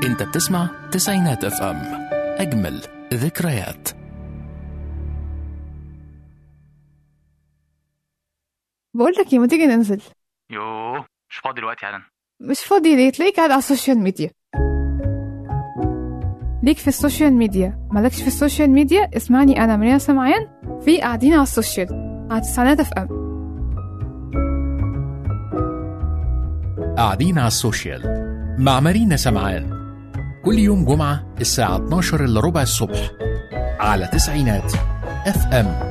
انت بتسمع تسعينات اف ام اجمل ذكريات بقول لك ايه ما تيجي ننزل يوه مش فاضي دلوقتي يا مش فاضي ليه تلاقيك قاعد على السوشيال ميديا ليك في السوشيال ميديا مالكش في السوشيال ميديا اسمعني انا مريم سمعان في قاعدين على السوشيال على تسعينات اف ام قاعدين على السوشيال مع مارينا سمعان كل يوم جمعة الساعة 12 إلا ربع الصبح على تسعينات اف ام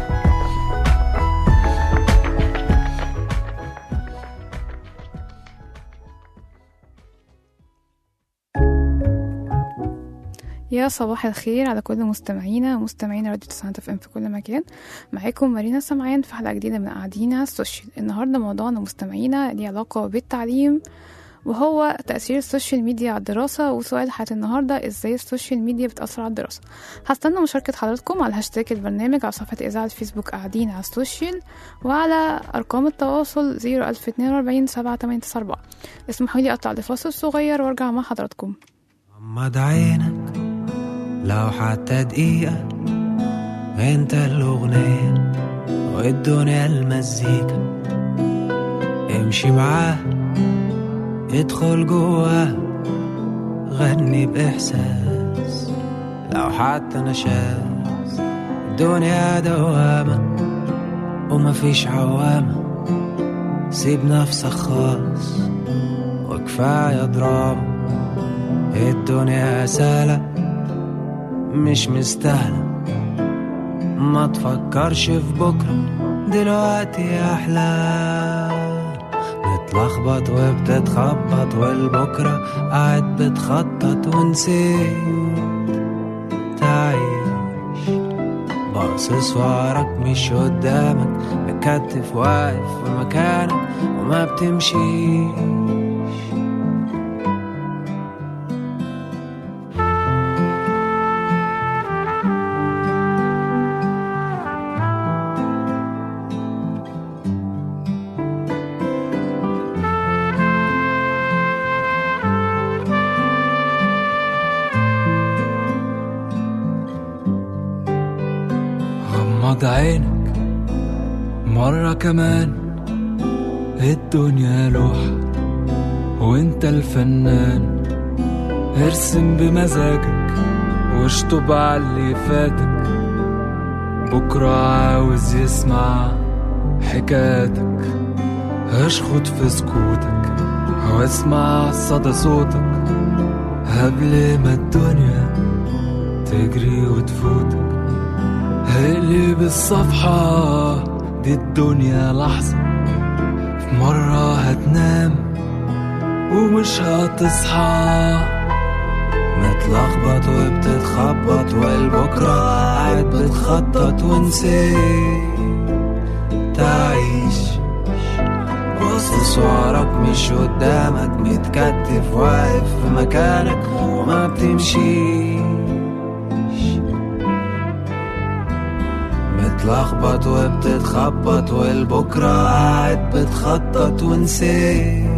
يا صباح الخير على كل مستمعينا ومستمعين راديو تسعينات اف ام في كل مكان معاكم مارينا سمعان في حلقة جديدة من قاعدين على السوشيال النهاردة موضوعنا مستمعينا ليه علاقة بالتعليم وهو تأثير السوشيال ميديا على الدراسة وسؤال حلقة النهاردة ازاي السوشيال ميديا بتأثر على الدراسة هستنى مشاركة حضراتكم على هاشتاج البرنامج على صفحة إذاعة الفيسبوك قاعدين على السوشيال وعلى أرقام التواصل 01042 7894 اسمحوا لي أطلع لفاصل صغير وارجع مع حضراتكم غمض عينك لو حتى دقيقة انت الأغنية والدنيا المزيكا امشي معاه ادخل جواه غني بإحساس لو حتى نشاز الدنيا دوامة ومفيش عوامة سيب نفسك خالص وكفاية دراما الدنيا سهلة مش مستاهلة ما تفكرش في بكرة دلوقتي أحلى متلخبط وبتتخبط والبكرة قاعد بتخطط ونسيت تعيش باصص وراك مش قدامك متكتف واقف في مكانك وما بتمشيش غمض عينك مرة كمان الدنيا لوحة وانت الفنان ارسم بمزاجك واشطب على اللي فاتك بكرة عاوز يسمع حكاياتك اشخط في سكوتك واسمع صدى صوتك قبل ما الدنيا تجري وتفوتك اقلب الصفحة دي الدنيا لحظة في مرة هتنام ومش هتصحى متلخبط وبتتخبط والبكرة قاعد بتخطط ونسيت تعيش باصص وراك مش قدامك متكتف واقف في مكانك وما بتمشيش متلخبط وبتتخبط والبكرة قاعد بتخطط ونسيت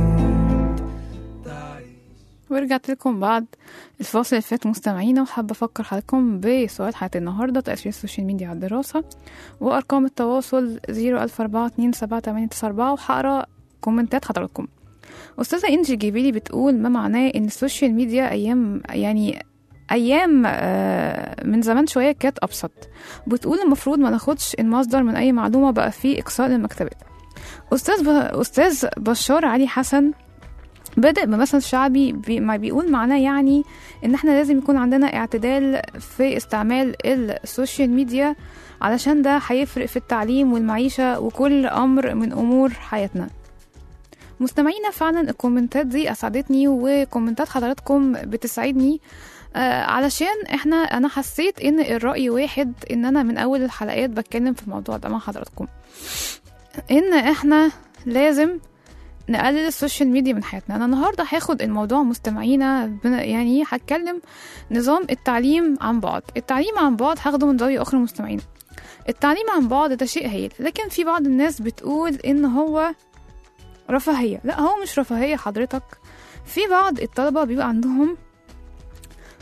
ورجعت لكم بعد الفاصل اللي فات مستمعينا وحابة أفكر حضراتكم بسؤال حلقة النهاردة تأثير السوشيال ميديا على الدراسة وأرقام التواصل 014278894 وهقرا كومنتات حضراتكم أستاذة إنجي جيبيلي بتقول ما معناه إن السوشيال ميديا أيام يعني أيام آه، من زمان شوية كانت أبسط بتقول المفروض ما ناخدش المصدر من أي معلومة بقى فيه إقصاء للمكتبات أستاذ ب... أستاذ بشار علي حسن بدأ بمثل شعبي بي ما بيقول معناه يعني ان احنا لازم يكون عندنا اعتدال في استعمال السوشيال ميديا علشان ده هيفرق في التعليم والمعيشة وكل أمر من أمور حياتنا مستمعينا فعلا الكومنتات دي أسعدتني وكومنتات حضراتكم بتسعدني آه علشان احنا انا حسيت ان الرأي واحد ان انا من اول الحلقات بتكلم في الموضوع ده مع حضراتكم ان احنا لازم نقلل السوشيال ميديا من حياتنا انا النهارده هاخد الموضوع مستمعينا بن- يعني هتكلم نظام التعليم عن بعد التعليم عن بعد هاخده من زاويه اخرى مستمعينا التعليم عن بعد ده شيء هايل لكن في بعض الناس بتقول ان هو رفاهيه لا هو مش رفاهيه حضرتك في بعض الطلبه بيبقى عندهم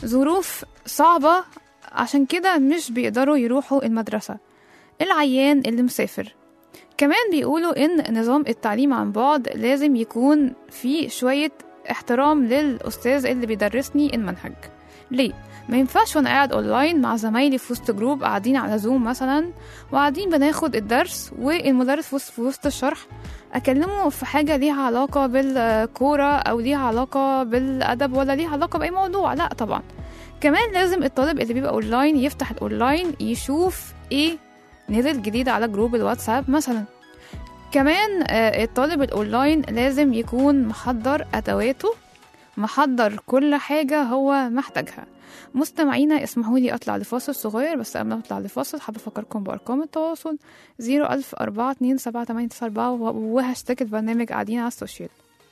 ظروف صعبة عشان كده مش بيقدروا يروحوا المدرسة العيان اللي مسافر كمان بيقولوا إن نظام التعليم عن بعد لازم يكون فيه شوية احترام للأستاذ اللي بيدرسني المنهج ليه؟ ما ينفعش وانا قاعد اونلاين مع زمايلي في وسط جروب قاعدين على زوم مثلا وقاعدين بناخد الدرس والمدرس في وسط- في وسط الشرح اكلمه في حاجه ليها علاقه بالكوره او ليها علاقه بالادب ولا ليها علاقه باي موضوع لا طبعا كمان لازم الطالب اللي بيبقى اونلاين يفتح الاونلاين يشوف ايه نزل جديد على جروب الواتساب مثلا كمان آه، الطالب الاونلاين لازم يكون محضر ادواته محضر كل حاجه هو محتاجها مستمعينا اسمحوا لي اطلع لفاصل صغير بس قبل ما اطلع لفاصل حابه افكركم بارقام التواصل 010427894 وهاشتاج البرنامج قاعدين على السوشيال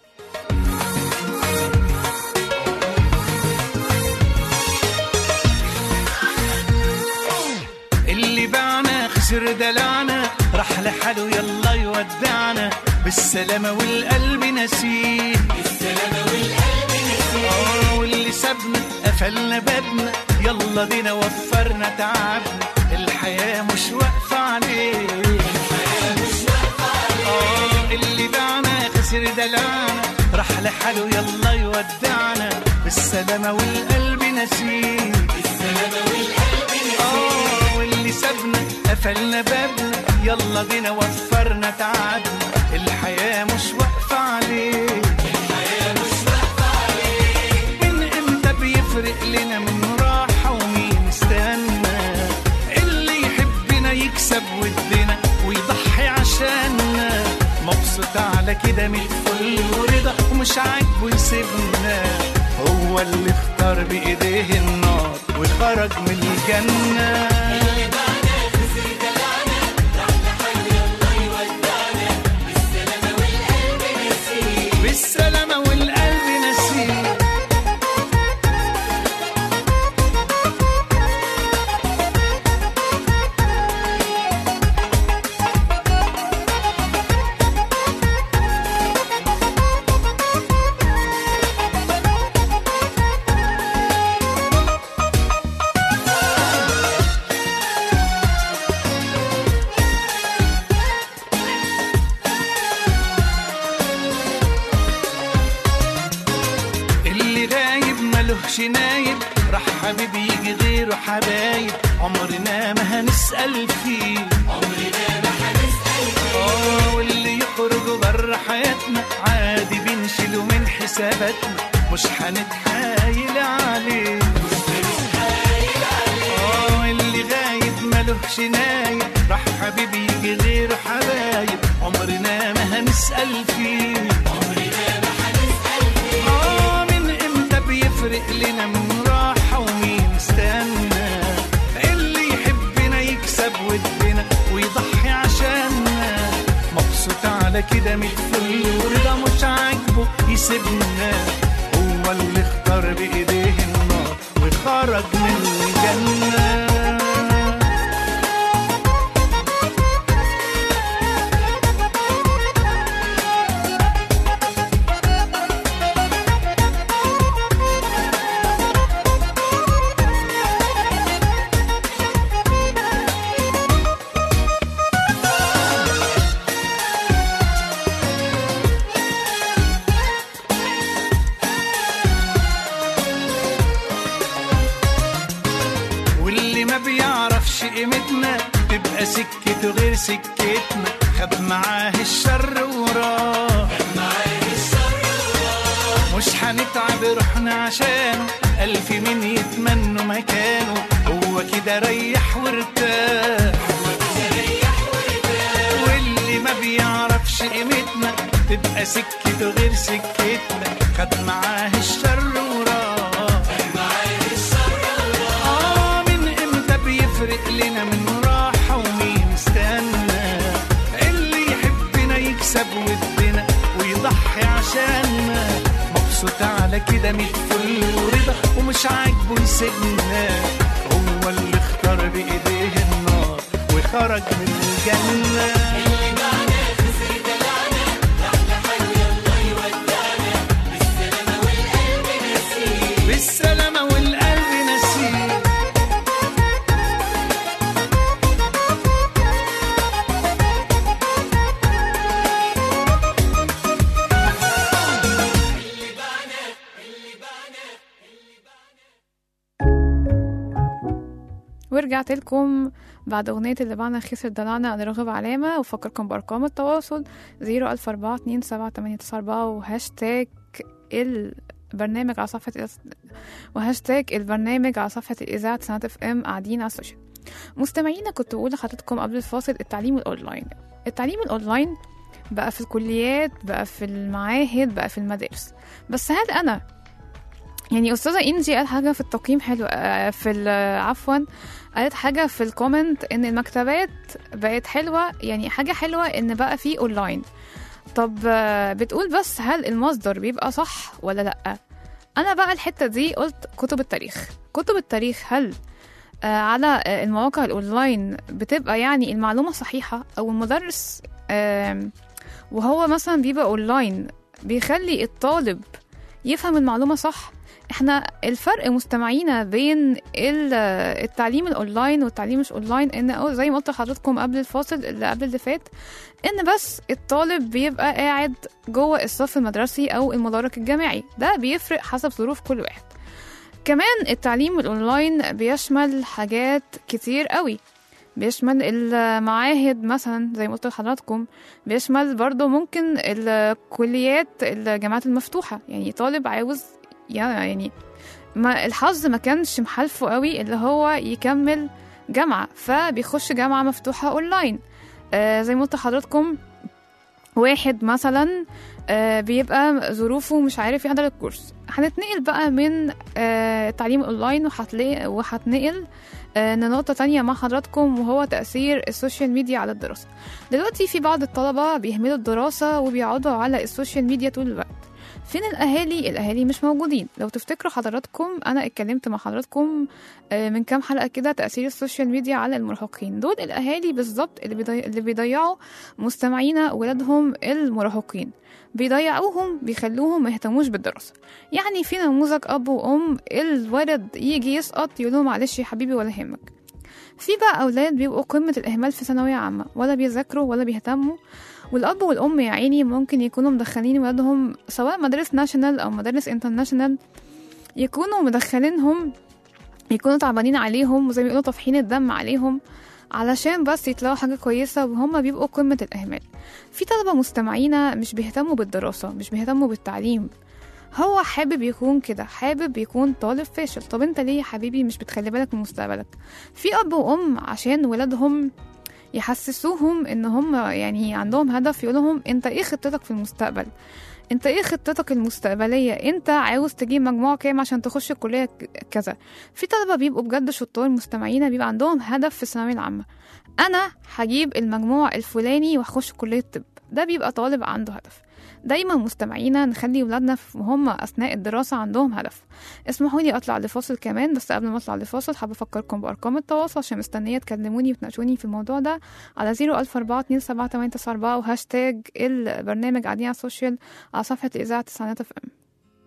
اللي باعنا خسر دلعنا راح لحاله يلا يودعنا بالسلامة والقلب نسيه بالسلامة والقلب نسيه واللي سابنا قفلنا بابنا يلا بينا وفرنا تعبنا الحياة مش واقفة عليه الحياة مش واقفة عليه اللي باعنا خسر دلعنا راح لحاله يلا يودعنا بالسلامة والقلب نسيه بالسلامة والقلب نسيه واللي سابنا قفلنا بابنا يلا بينا وفرنا تعبنا الحياة مش واقفة عليه الحياة مش واقفة عليه من امتى بيفرق لنا من راحة ومين استنى اللي يحبنا يكسب ودنا ويضحي عشاننا مبسوط على كده من الفل ورضا ومش عاجبه يسيبنا هو اللي اختار بايديه النار وخرج من الجنه بالسلامة والقلب نسيه اللي غايب ملهش نايب راح حبيب يجي غيره حبايب عمرنا ما هنسأل فيه عمرنا ما هنسأل فيه اه واللي يخرج بره حياتنا عادي بنشيله من حساباتنا مش هنتحايل عليه اه اللي غايب ملهش نايب راح حبيب يجي غيره حبايب عمرنا ما هنسأل فيه آه من امتى بيفرق لنا من راحة ومين استنى اللي يحبنا يكسب ودنا ويضحي عشاننا مبسوط على كده متفل ورضا مش عاجبه يسيبنا هو اللي اختار بايديه النار وخرج من الجنه واللي ما بيعرفش قيمتنا تبقى سكته غير سكتنا خد معاه الشر وراه مش هنتعب روحنا عشانه ألف مين يتمنوا مكانه هو كده ريح وارتاح واللي ما بيعرفش قيمتنا تبقى سكته غير سكتنا خد معاه الشر وراه آه من امتى بيفرق لنا من راحة ومين استنى اللي يحبنا يكسب ودنا ويضحي عشاننا مبسوط على كده متفل ورضا ومش عاجبه يسيبنا هو اللي اختار بايديه النار وخرج من الجنه بالسلامة والقلب ورجعت لكم بعد أغنية اللي بعنا خسر دلعنا أنا راغب علامة وفكركم بأرقام التواصل زيرو ألف أربعة اتنين سبعة تمانية تسعة أربعة وهاشتاج البرنامج على صفحة الإذاعة- وهاشتاج البرنامج على صفحة الإذاعة سنة اف ام قاعدين على السوشيال مستمعينا كنت بقول لحضرتكم قبل الفاصل التعليم الأونلاين التعليم الأونلاين بقى في الكليات بقى في المعاهد بقى في المدارس بس هل أنا يعني أستاذة إنجي قالت حاجة في التقييم حلو آه، في ال- عفوا قالت حاجة في الكومنت إن المكتبات بقت حلوة يعني حاجة حلوة إن بقى في أونلاين طب آه، بتقول بس هل المصدر بيبقى صح ولا لأ أنا بقى الحتة دي قلت كتب التاريخ كتب التاريخ هل آه، على آه، المواقع الأونلاين بتبقى يعني المعلومة صحيحة أو المدرس آم، وهو مثلا بيبقى أونلاين بيخلي الطالب يفهم المعلومة صح احنا الفرق مستمعينا بين ال- التعليم الاونلاين والتعليم مش اونلاين ان أو زي ما قلت لحضراتكم قبل الفاصل اللي قبل اللي فات ان بس الطالب بيبقى قاعد جوه الصف المدرسي او المدرج الجامعي ده بيفرق حسب ظروف كل واحد كمان التعليم الاونلاين بيشمل حاجات كتير قوي بيشمل المعاهد مثلا زي ما قلت لحضراتكم بيشمل برضو ممكن الكليات الجامعات المفتوحة يعني طالب عاوز يعني ما الحظ ما كانش محالفه قوي اللي هو يكمل جامعة فبيخش جامعة مفتوحة اونلاين آه زي ما قلت لحضراتكم واحد مثلا آه بيبقى ظروفه مش عارف يحضر الكورس هنتنقل بقى من آه التعليم اونلاين وهتلاقي وهتنقل آه لنقطة تانية مع حضراتكم وهو تأثير السوشيال ميديا على الدراسة دلوقتي في بعض الطلبة بيهملوا الدراسة وبيقعدوا على السوشيال ميديا طول الوقت فين الاهالي الاهالي مش موجودين لو تفتكروا حضراتكم انا اتكلمت مع حضراتكم آه، من كام حلقه كده تاثير السوشيال ميديا على المراهقين دول الاهالي بالظبط اللي, بيضي... اللي بيضيعوا مستمعينا ولادهم المراهقين بيضيعوهم بيخلوهم ما يهتموش بالدراسه يعني في نموذج اب وام الولد يجي يسقط يقول له معلش يا حبيبي ولا يهمك في بقى اولاد بيبقوا قمه الاهمال في ثانويه عامه ولا بيذاكروا ولا بيهتموا والاب والام يا عيني ممكن يكونوا مدخلين ولادهم سواء مدارس ناشونال او مدارس انترناشونال يكونوا مدخلينهم يكونوا تعبانين عليهم وزي ما بيقولوا طافحين الدم عليهم علشان بس يطلعوا حاجة كويسة وهم بيبقوا قمة الإهمال في طلبة مستمعينا مش بيهتموا بالدراسة مش بيهتموا بالتعليم هو حابب يكون كده حابب يكون طالب فاشل طب انت ليه يا حبيبي مش بتخلي بالك من مستقبلك في اب وام عشان ولادهم يحسسوهم ان هم يعني عندهم هدف يقولهم انت ايه خطتك في المستقبل انت ايه خطتك المستقبلية انت عاوز تجيب مجموع كام عشان تخش الكلية ك- كذا في طلبة بيبقوا بجد شطار مستمعين بيبقى عندهم هدف في الثانوية العامة انا هجيب المجموع الفلاني واخش كلية طب ده بيبقى طالب عنده هدف دايما مستمعينا نخلي ولادنا في- وهم اثناء الدراسة عندهم هدف اسمحوا لي اطلع لفاصل كمان بس قبل ما اطلع لفاصل حابة افكركم بارقام التواصل عشان مستنية تكلموني وتناقشوني في الموضوع ده على زيرو ألف أربعة اتنين سبعة تمانية تسعة أربعة وهاشتاج البرنامج قاعدين على السوشيال على صفحة إذاعة تسعينات اف ام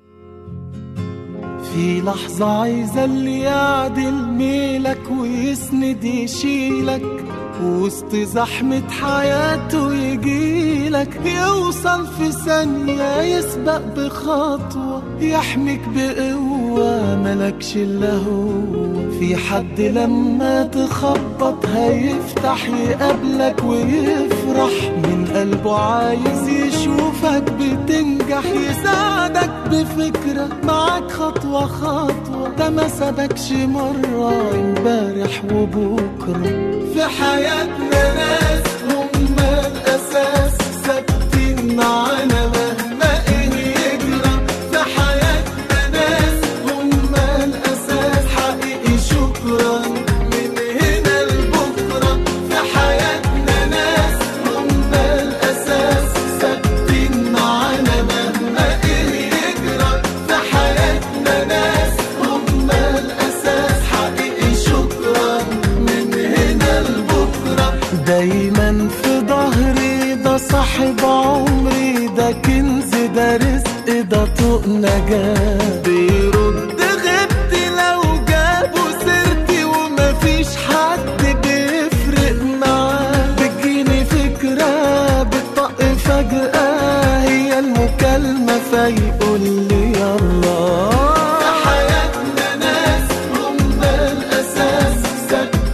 في لحظة عايزة اللي يعدل ميلك ويسند يشيلك وسط زحمة حياته يجيلك يوصل في ثانية يسبق بخطوة يحميك بقوة ملكش إلا هو في حد لما تخبط هيفتح يقابلك ويفرح من قلبه عايز يشوفك بتنجح يساعدك بفكرة معاك خطوة خطوة ده ما سابكش مرة امبارح وبكرة في حياتنا ناس هم الأساس ثابتين معانا مهما إيه يجرى في حياتنا ناس هم الأساس حقيقي شكرا من هنا لبكرة في حياتنا ناس هم الأساس ثابتين معانا مهما إيه يجرى في حياتنا ناس هم الأساس حقيقي شكرا من هنا لبكرة دايما في ظهري ده صاحب عمري ده كنز ده رزق ده طوق نجاة بيرد غبتي لو جابوا سيرتي ومفيش حد بيفرق معاه بتجيني فكرة بتطق فجأة هي المكالمة فيقول لي يلا في حياتنا ناس هم الأساس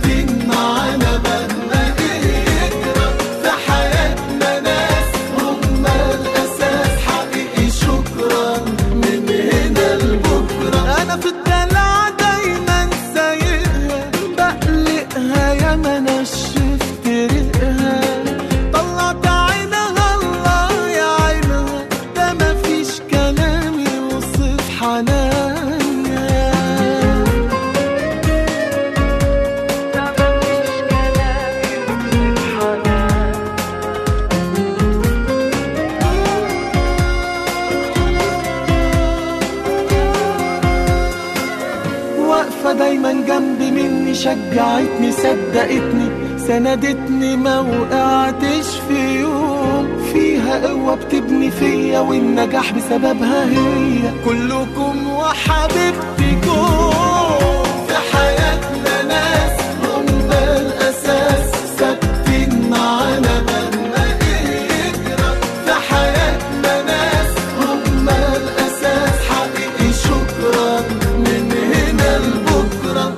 دايما جنبي مني شجعتني صدقتني سندتني ما وقعتش في يوم فيها قوة بتبني فيا والنجاح بسببها هي كلكم وحبيبتكم في حياتنا ناس هم الأساس ثابتين معانا مهما إيه يجرى في حياتنا ناس هم الأساس حقيقي شكرا من هنا لبكرة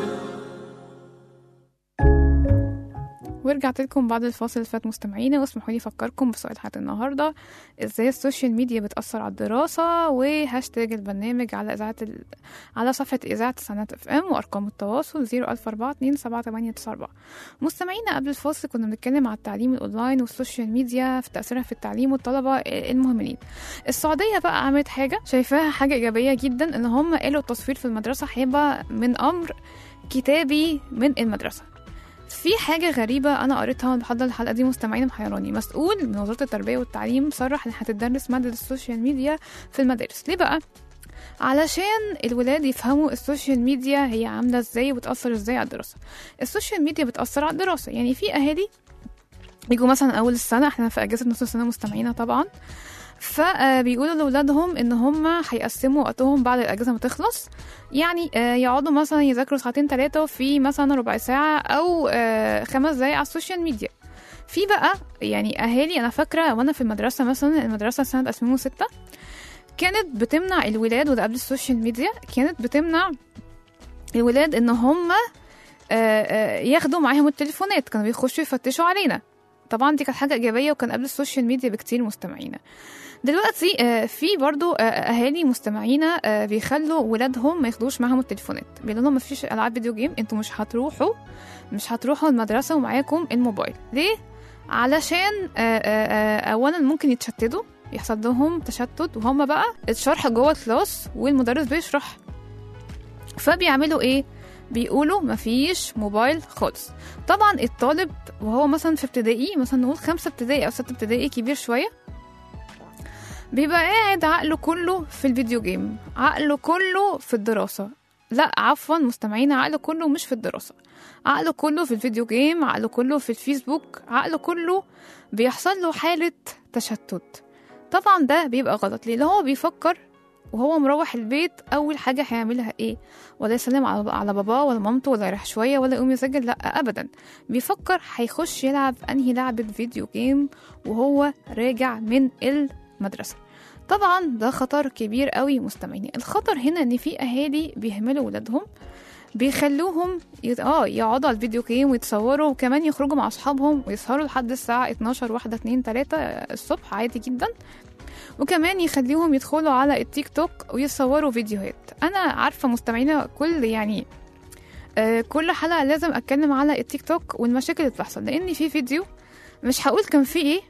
ورجعت لكم بعد الفاصل اللي فات مستمعينا واسمحوا لي افكركم بسؤال حلقه النهارده ازاي السوشيال ميديا بتاثر على الدراسه وهاشتاج البرنامج على اذاعه ال... على صفحه اذاعه سنات اف ام وارقام التواصل 004427894 مستمعينا قبل الفاصل كنا بنتكلم على التعليم الاونلاين والسوشيال ميديا في تاثيرها في التعليم والطلبه المهملين السعوديه بقى عملت حاجه شايفاها حاجه ايجابيه جدا ان هم قالوا التصوير في المدرسه هيبقى من امر كتابي من المدرسه في حاجة غريبة أنا قريتها وأنا بحضر الحلقة دي مستمعين محيراني مسؤول من وزارة التربية والتعليم صرح إن هتدرس مادة السوشيال ميديا في المدارس ليه بقى؟ علشان الولاد يفهموا السوشيال ميديا هي عاملة ازاي وبتأثر ازاي على الدراسة السوشيال ميديا بتأثر على الدراسة يعني في أهالي يجوا مثلا أول السنة احنا في أجازة نص السنة مستمعينا طبعا فبيقولوا لأولادهم إن هم هيقسموا وقتهم بعد الأجازة ما تخلص يعني آه، يقعدوا مثلا يذاكروا ساعتين ثلاثة في مثلا ربع ساعة أو آه، خمس دقايق على السوشيال ميديا في بقى يعني أهالي أنا فاكرة وأنا في المدرسة مثلا المدرسة سنة 2006 كانت بتمنع الولاد وده قبل السوشيال ميديا كانت بتمنع الولاد إن هم آه، آه، ياخدوا معاهم التليفونات كانوا بيخشوا يفتشوا علينا طبعا دي كانت حاجة إيجابية وكان قبل السوشيال ميديا بكتير مستمعينا دلوقتي آه، في برضو آه، اهالي مستمعينا آه، بيخلوا ولادهم ما ياخدوش معاهم التليفونات بيقولوا لهم مفيش العاب فيديو جيم انتوا مش هتروحوا مش هتروحوا المدرسه ومعاكم الموبايل ليه علشان آه، آه، آه، اولا ممكن يتشتتوا يحصل لهم تشتت وهم بقى الشرح جوه كلاس والمدرس بيشرح فبيعملوا ايه بيقولوا مفيش موبايل خالص طبعا الطالب وهو مثلا في ابتدائي مثلا نقول خمسة ابتدائي او ستة ابتدائي كبير شويه بيبقى قاعد عقله كله في الفيديو جيم عقله كله في الدراسة لا عفوا مستمعين عقله كله مش في الدراسة عقله كله في الفيديو جيم عقله كله في الفيسبوك عقله كله بيحصل له حالة تشتت طبعا ده بيبقى غلط ليه هو بيفكر وهو مروح البيت اول حاجه هيعملها ايه ولا يسلم على على باباه ولا مامته ولا يريح شويه ولا يقوم يسجل لا ابدا بيفكر هيخش يلعب انهي لعبه فيديو جيم وهو راجع من المدرسه طبعا ده خطر كبير قوي مستمعين الخطر هنا ان في اهالي بيهملوا ولادهم بيخلوهم يت... اه يقعدوا على الفيديو جيم ويتصوروا وكمان يخرجوا مع اصحابهم ويسهروا لحد الساعه 12 واحدة 2 3 الصبح عادي جدا وكمان يخليهم يدخلوا على التيك توك ويصوروا فيديوهات انا عارفه مستمعينا كل يعني آه كل حلقه لازم اتكلم على التيك توك والمشاكل اللي بتحصل لان في فيديو مش هقول كان فيه ايه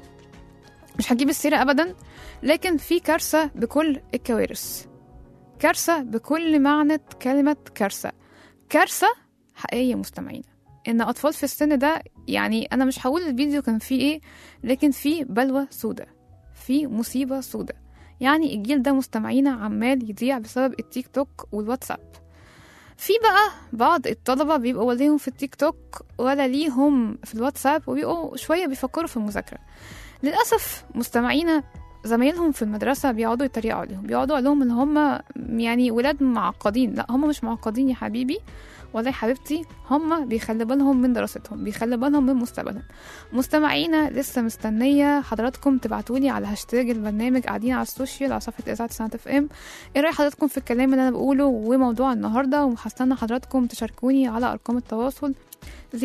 مش هجيب السيره ابدا لكن في كارثه بكل الكوارث كارثه بكل معنى كلمه كارثه كارثه حقيقيه مستمعينا ان اطفال في السن ده يعني انا مش هقول الفيديو كان فيه ايه لكن فيه بلوى سوداء في مصيبة سوداء يعني الجيل ده مستمعينا عمال يضيع بسبب التيك توك والواتساب في بقى بعض الطلبة بيبقوا ولا ليهم في التيك توك ولا ليهم في الواتساب وبيبقوا شوية بيفكروا في المذاكرة للأسف مستمعينا زمايلهم في المدرسة بيقعدوا يتريقوا عليهم بيقعدوا يقول لهم ان هم يعني ولاد معقدين لا هم مش معقدين يا حبيبي ولا يا حبيبتي هم بيخلي بالهم من دراستهم بيخلي بالهم من مستقبلهم مستمعينا لسه مستنيه حضراتكم تبعتولي على هاشتاج البرنامج قاعدين على السوشيال على صفحه اذاعه سنه اف ام ايه راي حضراتكم في الكلام اللي انا بقوله وموضوع النهارده وهستنى حضراتكم تشاركوني على ارقام التواصل 004278994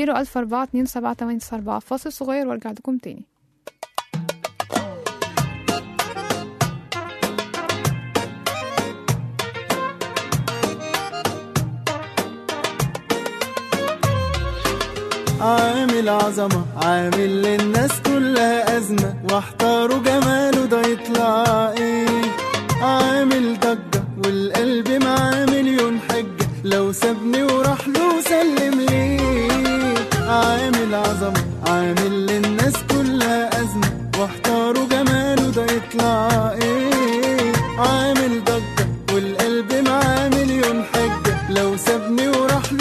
فاصل صغير وارجع لكم تاني عامل عظمة عامل للناس كلها أزمة واحتاروا جماله ده يطلع ايه عامل ضجة والقلب معاه مليون حجة لو سابني وراح له سلم ليه عامل عظمة عامل للناس كلها أزمة واحتاروا جماله ده يطلع ايه عامل ضجة والقلب معاه مليون حجة لو سابني وراح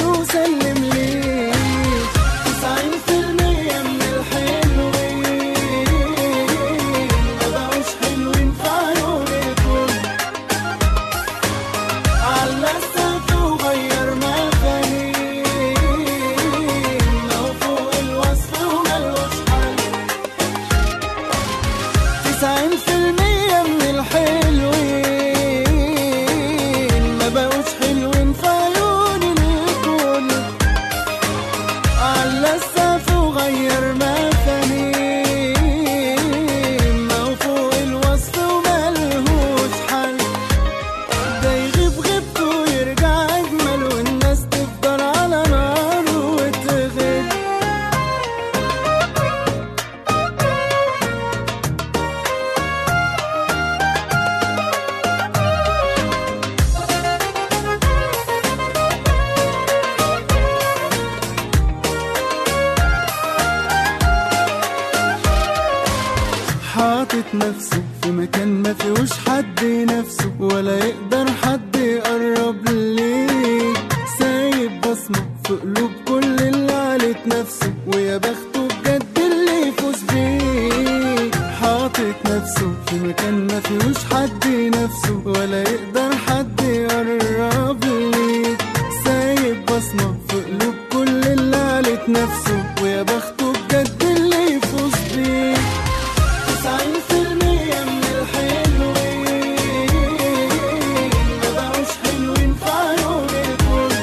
نفسه في مكان ما فيهوش حد نفسه ولا يقدر حد يقرب ليه سايب بصمة في قلوب كل اللي علت نفسه ويا بخته بجد اللي يفوز بيه حاطط نفسه في مكان ما فيهوش حد نفسه ولا يقدر حد يقرب ليه سايب بصمة في قلوب كل اللي علت نفسه ويا بخته بجد اللي يفوز بيه تسعين في المية من الحلوين ما بقوش حلوين في عيون الكل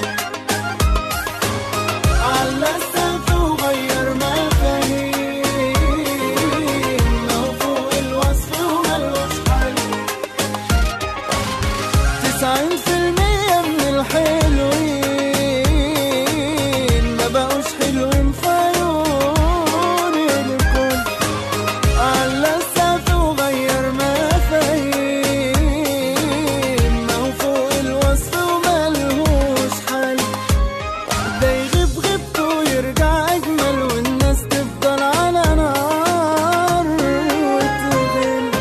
على السقف وغير مفاهيم لو فوق الوصف وملوش حل تسعين في المية من الحلوين ما بقوش حلوين في عيون الكل على السقف وغير مفاهيم لو فوق الوصف وملهوش حل ده يغيب غيبته ويرجع أجمل والناس تفضل على نار وتغل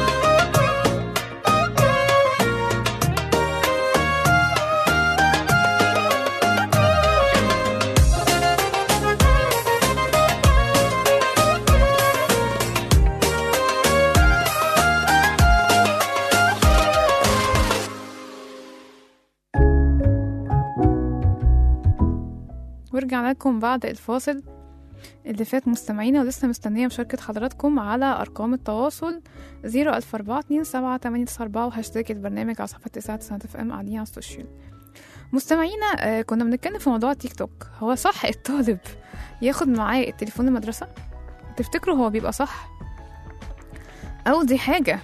ورجعنا لكم بعد الفاصل اللي فات مستمعينا ولسه مستنية مشاركة حضراتكم على أرقام التواصل زيرو ألف أربعة اتنين سبعة تمانية تسعة أربعة وهاشتاج البرنامج على صفحة تسعة تسعة اف ام قاعدين على السوشيال مستمعينا آه، كنا بنتكلم في موضوع التيك توك هو صح الطالب ياخد معاه التليفون المدرسة تفتكروا هو بيبقى صح أو دي حاجة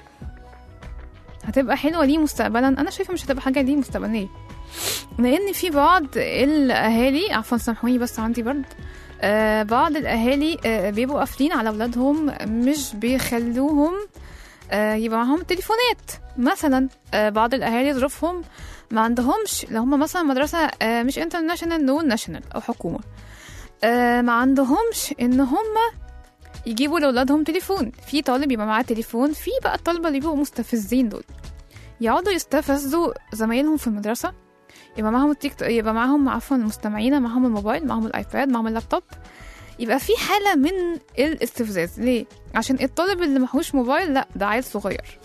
هتبقى حلوة ليه مستقبلا أنا شايفة مش هتبقى حاجة ليه مستقبلية لان في بعض الاهالي عفوا سامحوني بس عندي برد آه بعض الاهالي آه بيبقوا قافلين على اولادهم مش بيخلوهم آه يبقى معاهم تليفونات مثلا آه بعض الاهالي ظروفهم ما عندهمش لو هم مثلا مدرسه آه مش انترناشونال نون ناشونال او حكومه آه ما عندهمش ان هم يجيبوا لاولادهم تليفون في طالب يبقى معاه تليفون في بقى الطلبه اللي بيبقوا مستفزين دول يقعدوا يستفزوا زمايلهم في المدرسه يبقى معاهم التيك توك يبقى معاهم عفوا المستمعين معاهم الموبايل معاهم الايباد معاهم اللابتوب يبقى في حاله من الاستفزاز ليه عشان الطالب اللي معهوش موبايل لا ده عيل صغير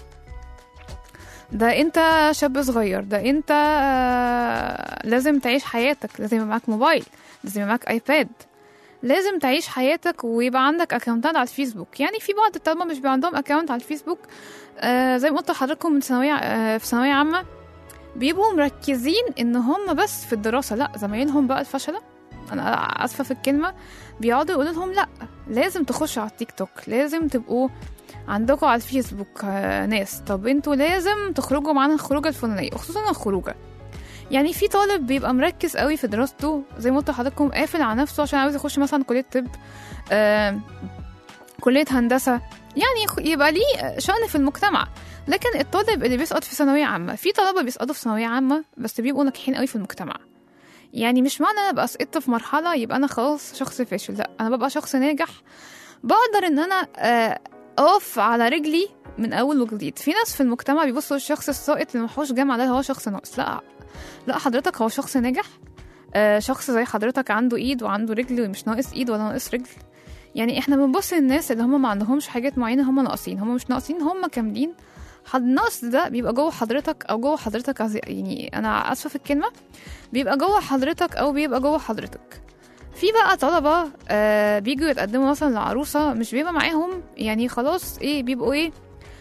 ده انت شاب صغير ده انت آه، لازم تعيش حياتك لازم يبقى معاك موبايل لازم يبقى معاك ايباد لازم تعيش حياتك ويبقى عندك اكونتات على الفيسبوك يعني في بعض الطلبه مش بيبقى عندهم اكونت على الفيسبوك آه زي ما قلت لحضراتكم من ثانويه آه في ثانويه عامه بيبقوا مركزين ان هم بس في الدراسه لا زمايلهم بقى الفشله انا اسفه في الكلمه بيقعدوا يقولوا لهم لا لازم تخشوا على التيك توك لازم تبقوا عندكم على الفيسبوك آه، ناس طب انتوا لازم تخرجوا معانا الخروجه الفلانيه خصوصا الخروجه يعني في طالب بيبقى مركز قوي في دراسته زي ما قلت لحضراتكم قافل على نفسه عشان عاوز يخش مثلا كليه طب آه كليه هندسه يعني يخ- يبقى ليه شأن في المجتمع لكن الطالب اللي بيسقط في ثانويه عامه في طلبه بيسقطوا في ثانويه عامه بس بيبقوا ناجحين قوي في المجتمع يعني مش معنى انا ابقى سقطت في مرحله يبقى انا خلاص شخص فاشل لا انا ببقى شخص ناجح بقدر ان انا آه، اقف على رجلي من اول وجديد في ناس في المجتمع بيبصوا للشخص الساقط اللي محوش جامعه ده هو شخص ناقص لا لا حضرتك هو شخص ناجح آه، شخص زي حضرتك عنده ايد وعنده رجل ومش ناقص ايد ولا ناقص رجل يعني احنا بنبص للناس اللي هم ما عندهمش حاجات معينه هم ناقصين هم مش ناقصين هم كاملين حد النقص ده بيبقى جوه حضرتك او جوه حضرتك عزي... يعني انا اسفه في الكلمه بيبقى جوه حضرتك او بيبقى جوه حضرتك في بقى طلبة آه بيجوا يتقدموا مثلا لعروسة مش بيبقى معاهم يعني خلاص ايه بيبقوا ايه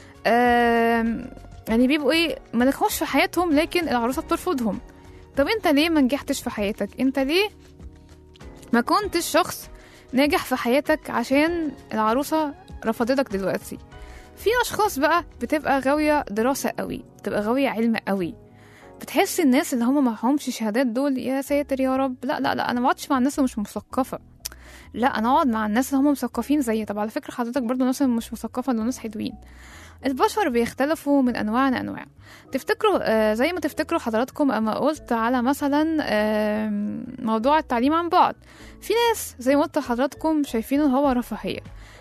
آه يعني بيبقوا ايه ما نجحوش في حياتهم لكن العروسة بترفضهم طب انت ليه ما نجحتش في حياتك انت ليه ما كنتش شخص ناجح في حياتك عشان العروسة رفضتك دلوقتي في اشخاص بقى بتبقى غاوية دراسة قوي بتبقى غاوية علم قوي بتحس الناس اللي هم معهمش شهادات دول يا ساتر يا رب لا لا لا انا ما اقعدش مع الناس اللي مش مثقفه لا انا اقعد مع الناس اللي هم مثقفين زيي طب على فكره حضرتك برضو ناس اللي مش مثقفه دول ناس حلوين البشر بيختلفوا من انواع لانواع تفتكروا آه زي ما تفتكروا حضراتكم اما قلت على مثلا آه موضوع التعليم عن بعد في ناس زي ما قلت لحضراتكم شايفينه هو رفاهيه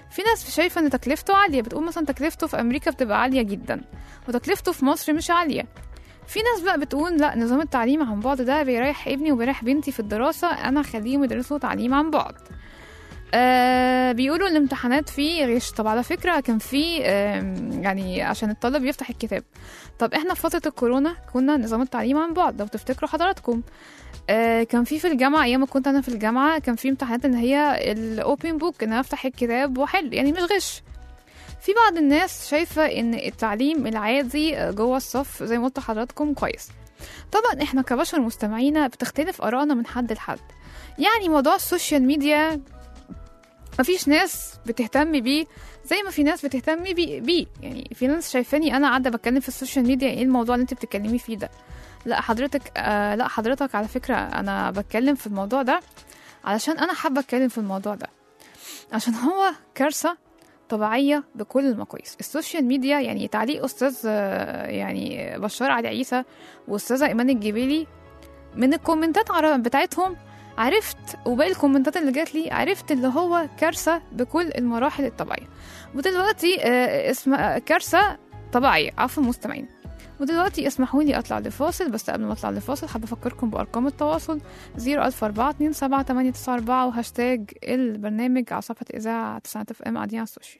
في ناس شايفة ان تكلفته عالية بتقول مثلا تكلفته في امريكا بتبقى عالية جدا وتكلفته في مصر مش عالية في ناس بقى بتقول لا نظام التعليم عن بعد ده بيريح ابني وبيريح بنتي في الدراسة انا هخليهم يدرسوا تعليم عن بعد آه بيقولوا الامتحانات فيه غش طب على فكرة كان في آه يعني عشان الطالب يفتح الكتاب طب احنا في فترة الكورونا كنا نظام التعليم عن بعد لو تفتكروا حضراتكم آه كان في في الجامعة أيام ما كنت أنا في الجامعة كان في امتحانات إن هي الأوبن بوك إن أنا أفتح الكتاب وأحل يعني مش غش في بعض الناس شايفة إن التعليم العادي جوه الصف زي ما قلت لحضراتكم كويس طبعا احنا كبشر مستمعينا بتختلف آرائنا من حد لحد يعني موضوع السوشيال ميديا مفيش ناس بتهتم بيه زي ما في ناس بتهتم بيه, بيه. يعني في ناس شايفاني انا قاعده بتكلم في السوشيال ميديا ايه الموضوع اللي انت بتتكلمي فيه ده لا حضرتك آه لا حضرتك على فكره انا بتكلم في الموضوع ده علشان انا حابه اتكلم في الموضوع ده عشان هو كارثه طبيعيه بكل المقاييس السوشيال ميديا يعني تعليق استاذ آه، يعني بشار علي عيسى واستاذه ايمان الجبيلي من الكومنتات عر- بتاعتهم عرفت وباقي الكومنتات اللي جات لي عرفت اللي هو كارثه بكل المراحل الطبيعيه ودلوقتي آه، اسم آه، كارثه طبيعيه عفوا مستمعين ودلوقتي اسمحوا لي اطلع لفاصل بس قبل ما اطلع لفاصل حابه افكركم بارقام التواصل 004427894 وهاشتاج البرنامج على صفحه اذاعه 9 اف ام قاعدين على السوشيال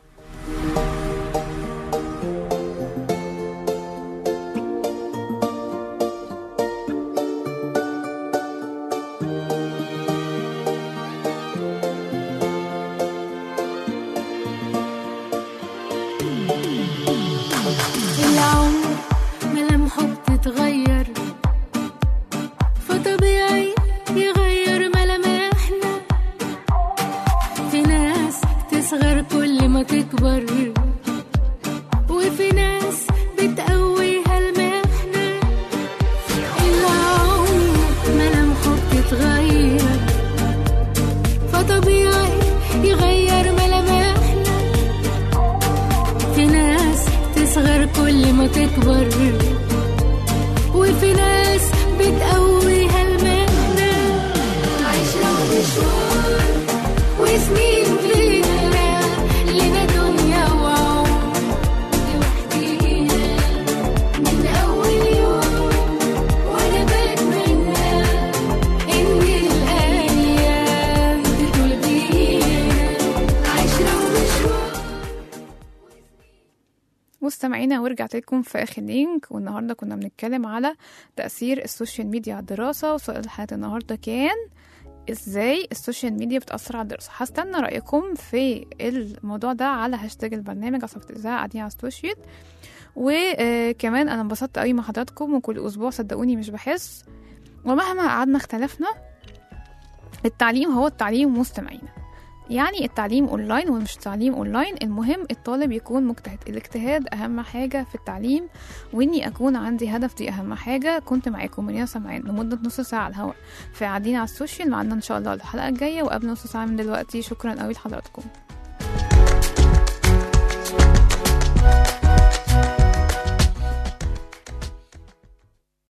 العمر ملامحه بتتغير فطبيعي يغير ملامحنا في ناس تصغر كل ما تكبر وفي ناس بتقويها المحنة العمر ملامحه بتتغير فطبيعي يغير ملامحنا في ناس تصغر كل ما تكبر وفي ناس بتقويها المهنة عشرة ومشوار وسنين لينا لنا دنيا وعمر لوحدينا من أول يوم وأنا بتمنى إن الأيام تطول بينا عشرة ومشوار مستمعينا ورجعت لكم في اخر لينك والنهارده كنا بنتكلم على تاثير السوشيال ميديا على الدراسه وسؤال الحلقه النهارده كان ازاي السوشيال ميديا بتاثر على الدراسه هستنى رايكم في الموضوع ده على هاشتاج البرنامج على صفحه اذاعه قاعدين على السوشيال وكمان انا انبسطت قوي مع حضراتكم وكل اسبوع صدقوني مش بحس ومهما قعدنا اختلفنا التعليم هو التعليم مستمعينا يعني التعليم اونلاين ومش تعليم اونلاين المهم الطالب يكون مجتهد الاجتهاد اهم حاجه في التعليم واني اكون عندي هدف دي اهم حاجه كنت معاكم من سمعان لمده نص ساعه على الهواء في قاعدين على السوشيال معنا ان شاء الله الحلقه الجايه وقبل نص ساعه من دلوقتي شكرا قوي لحضراتكم